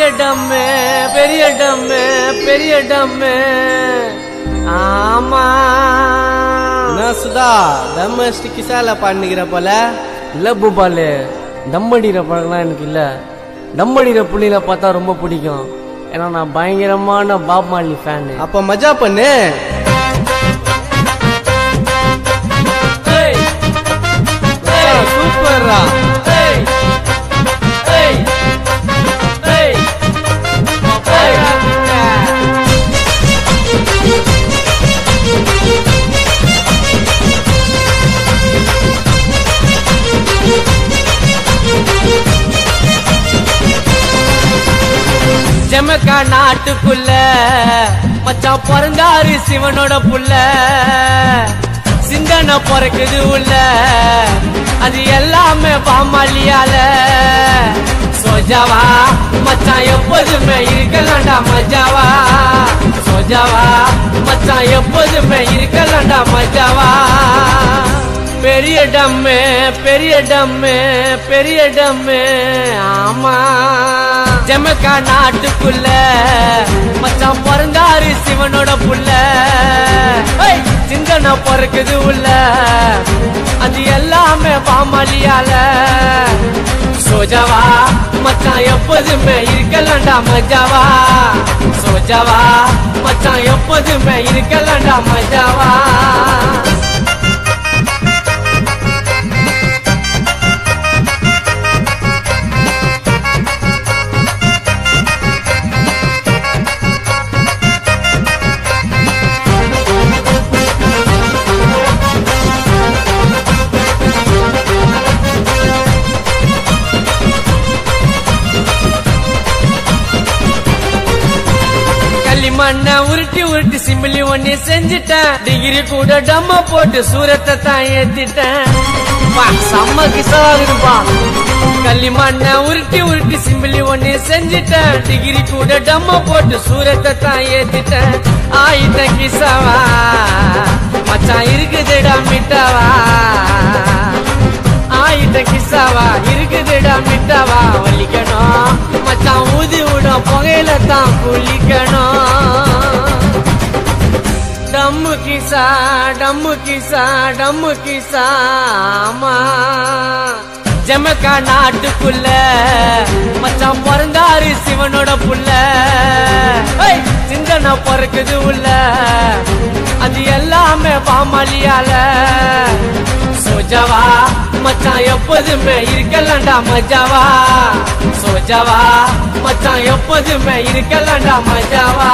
பெரிய டம்மு பெரிய டம்மு பெரிய டம்மு ஆமா என்ன சுதா தம் அடிச்சுட்டு கிசால பாடுனுக்கிற போல இல்ல பூபாலு தம் அடிக்கிற பழக்கம்லாம் எனக்கு இல்ல தம் அடிக்கிற புள்ளியில பார்த்தா ரொம்ப பிடிக்கும் ஏன்னா நான் பயங்கரமான பாப் மாலி ஃபேனு அப்ப மஜா பண்ணு சூப்பர்ரா ஜமக்கா நாட்டுக்குள்ள மச்சான் பிறந்தாரு சிவனோட புள்ள சிந்தனை பிறக்குது உள்ள அது எல்லாமே பாமாலியால சோஜாவா மச்சான் எப்போதுமே இருக்கலாம்டா மஜாவா சோஜாவா மச்சான் எப்போதுமே இருக்கலாம்டா மஜாவா பெரிய டம்மு பெரிய டம்மு பெரிய டம்மு ஆமா ஜமக்கா நாட்டுக்குள்ள மச்சான் பிறந்தாரு சிவனோட புள்ள ஏய், சிந்தனை பிறக்குது உள்ள அது எல்லாமே பாமாலியால சோஜாவா மச்சான் எப்போதுமே இருக்கலாம்டா மஜாவா சோஜாவா மச்சான் எப்போதுமே இருக்கலாம்டா மஜாவா களிமண்ண உருட்டி உருட்டி சிம்பிளி ஒண்ணு செஞ்சுட்டேன் டிகிரி கூட டம்ம போட்டு சூரத்தை தான் ஏத்திட்டேன் பா, செம்ம கிசாகுதுப்பா களிமண்ண உருட்டி உருட்டி சிம்பிளி ஒண்ணு செஞ்சுட்டேன் டிகிரி கூட டம்ம போட்டு சூரத்தை தான் ஏத்திட்டேன் ஆயிட்ட கிசாவா மச்சான் இருக்குதுடா மிட்டாவா ஆயிட்ட கிசாவா இருக்குதுடா மிட்டாவா வலிக்கணும் மச்சான் ஊதி விடும் புகையில தான் குளிக்கணும் டம்மு கிசா டம்மு கிசா டம்மு கிசா ஆமா ஜமக்கா நாட்டுக்குள்ள மச்சான் பிறந்தாரு சிவனோட புள்ள ஏய், சிந்தனை பிறக்குது உள்ள அது எல்லாமே பாமாலியால சோஜாவா மச்சான் எப்போதுமே இருக்கலாம்டா மஜாவா சோஜாவா மச்சான் எப்போதுமே இருக்கலாம்டா மஜாவா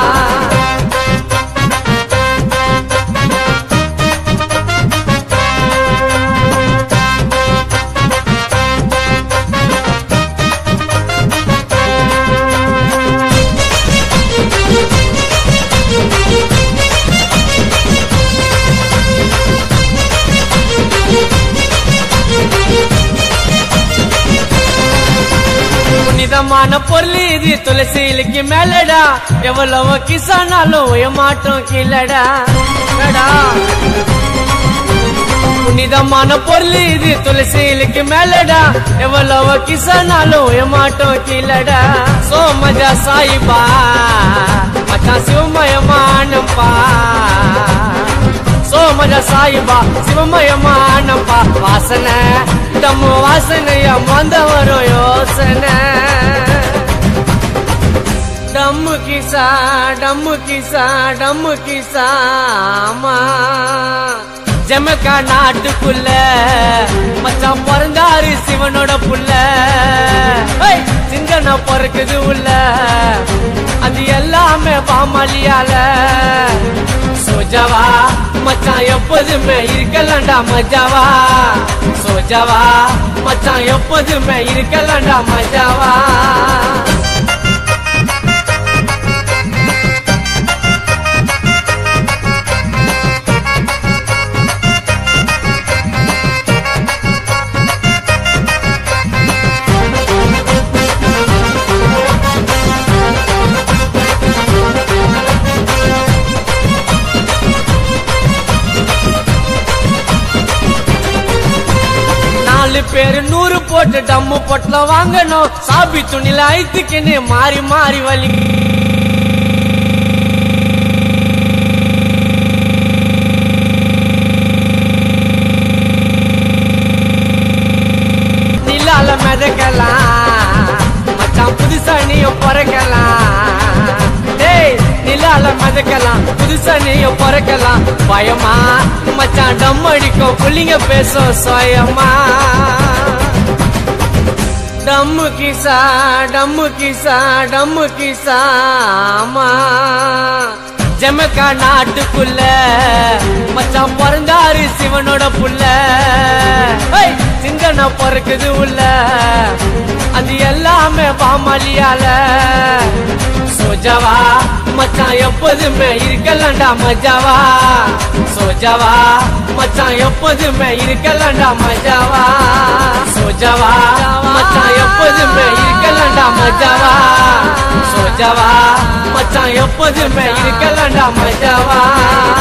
புனிதமான பொருள் இது துளசிலுக்கு மேலடா எவ்வளவு கிசானாலும் உயமாட்டம் கீழடா என்னடா? புனிதமான பொருள் இது துளசிலுக்கு மேலடா எவ்வளவு கிசானாலும் உயமாட்டம் கீழடா சோமஜா சாயிபா மச்சான் சிவமயமானப்பா சோமஜ சாயிபா சிவமயமானப்பா வாசனை தம்மு வாசனைய மந்த வரும் யோசனை டம்மு கிசா டம்மு கிசா டம்மு கிசா ஆமா ஜமக்கா நாட்டுக்குள்ள மச்சான் பிறந்தாரு சிவனோட புள்ள ஏய், சிந்தனை பிறக்குது உள்ள அது எல்லாமே பாமாலியால சோஜாவா மச்சான் எப்போதுமே இருக்கலாம்டா மஜாவா சோஜாவா மச்சான் எப்போதுமே இருக்கலாம்டா மஜாவா நாலு பேரு நூறு போட்டு போட்டு டம்மு பொட்டல வாங்கணும் சாபி துணில ஐத்துக்கின்னு மாறி மாறி வலி நிலால மிதக்கலாம் மச்சான் புதுசா நீயும் பிறக்கலாம் டேய் நிலால மிதக்கலாம் புதுசா நீயும் பிறக்கலாம் பயமா மச்சான் டம் அடிக்கும் புள்ளிங்க பேசும் சுயமா டம்மு கிசா டம்மு கிசா டம்மு கிசாமா ஜமக்கா நாட்டுக்குள்ள மச்சான் பிறந்தாரு சிவனோட புள்ள ஹேய், சிங்கன பிறக்குது உள்ள அது எல்லாமே பாமாலியால சோஜாவா மச்சான் எப்போதுமே இருக்கலண்டா மஜாவா சோஜாவா மச்சான் எப்போதுமே இருக்கலண்டா மஜாவா சோஜாவா மச்சான் எப்போதுமே இருக்கலண்டா மஜாவா சோஜாவா மச்சான் எப்போதுமே இருக்கலண்டா மஜாவா